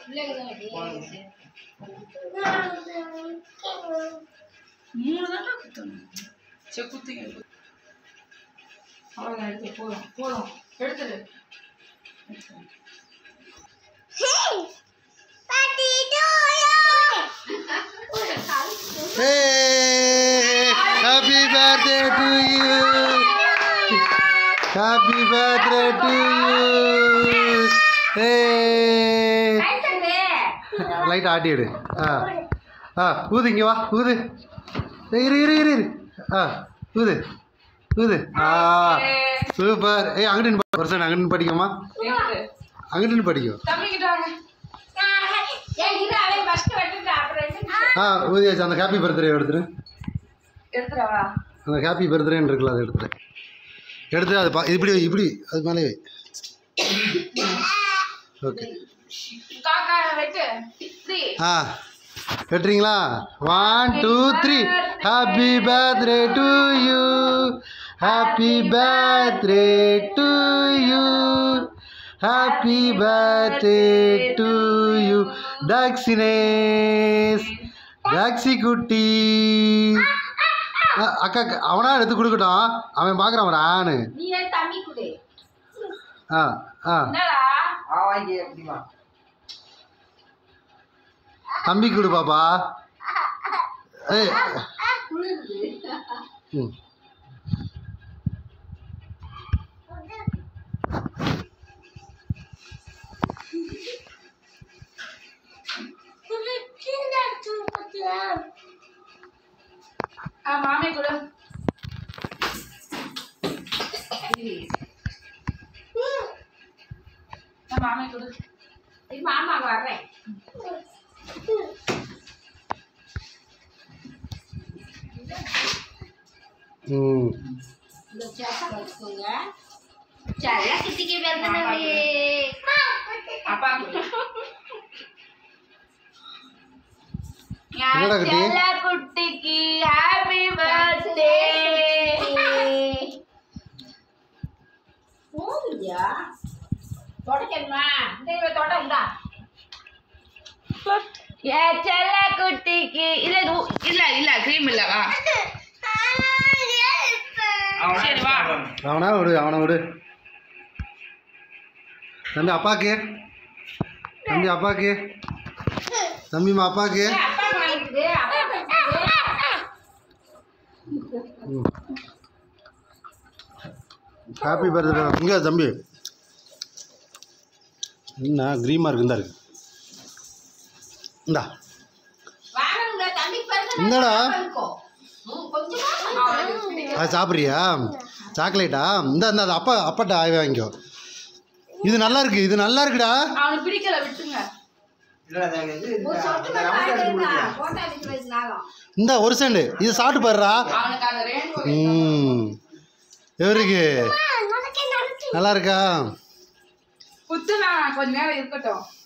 மூணு தானே குத்தணும் சரி குத்திங்க அவ்வளோதான் எடுத்து போதும் போதும் எடுத்துடு எடுத்துடு. Hey, happy birthday to you. Happy birthday to you. Hey. Light ஆட்டி எடு ஆ ஆ ஊது இங்கே வா ஊது ஏய், இரு இரு இரு இரு ஆ ஊது ஊது ஆ சூப்பர் ஏய் அங்கிட்டு நின்னு பர்சன் அங்கிட்டு நின்னு படிக்கம்மா எடுத்துடு. அங்கிட்டு நின்னு படிக்கும் தம்பிக்கிட்ட வாங்க ஆ ஊதியாச்சு அந்த ஹாப்பி பர்த்டே எடுத்துரு எடுத்துடவா அந்த ஹாப்பி பர்த்டேன்னு இருக்குல்ல அதை எடுத்துரு எடுத்து அது பா இப்படி வை, இப்படி அது மேலே வை ஓகே காக்கா வெட்டு த்ரீ ஆ வெட்டுறீங்களா one two three happy birthday to you happy birthday to you happy birthday to you டாக்ஸினேஸ் டாக்ஸி குட்டி அ- அக்கா அவனா எடுத்து கொடுக்கட்டும் அவன் பார்க்குறான் அவன் ஆணு நீ என் தம்பி குடு ஆ ஆ என்னடா தம்பி கொடு பாப்பா ஏய் ம் ஆ மாமே கொடு ஆ, மாமே கொடு மாமா வர்றேன் ம் அப்பா கொடு என்னடா குட்டி? செல்ல குட்டிக்கு ஹாப்பி பர்த்டே போகுதியா தொடக்கணுமா இந்த தொட உண்டா ஏ செல்ல குட்டிக்கு இல்ல இது- இல்ல இல்ல கிரீம் இல்லவா சரி வா அவனா விடு அவனை விடு தம்பி அப்பாக்கு தம்பி அப்பாக்கு தம்பிமா அப்பாக்கு அப்பா வாங்கிக்குது அப்பா வாங்கிக்குது ம் ஹாப்பி பர்த்டே இங்கே தம்பி என்ன க்ரீமாக இருக்கு இந்தா இருக்கு இந்தா வாங்கணுங்க தம்பிக்கு பிறந்த இந்தடா கொஞ்சமா அது சாப்பிட்றியா சாக்லேட்டா இந்த இந்த அது அப்பா அப்பாட்ட ஆய் வாங்கிக்கோ இது நல்லா இருக்கு இது நல்லா இருக்குடா அவனுக்கு பிடிக்கல விட்டுங்க இந்த ஒரு செண்டு இது சாப்பிட்டு பாருடா அவனுக்கு அந்த ரெயின்போ ம் எவருக்கு நல்லா இருக்கா குத்துனா கொஞ்ச நேரம் இருக்கட்டும்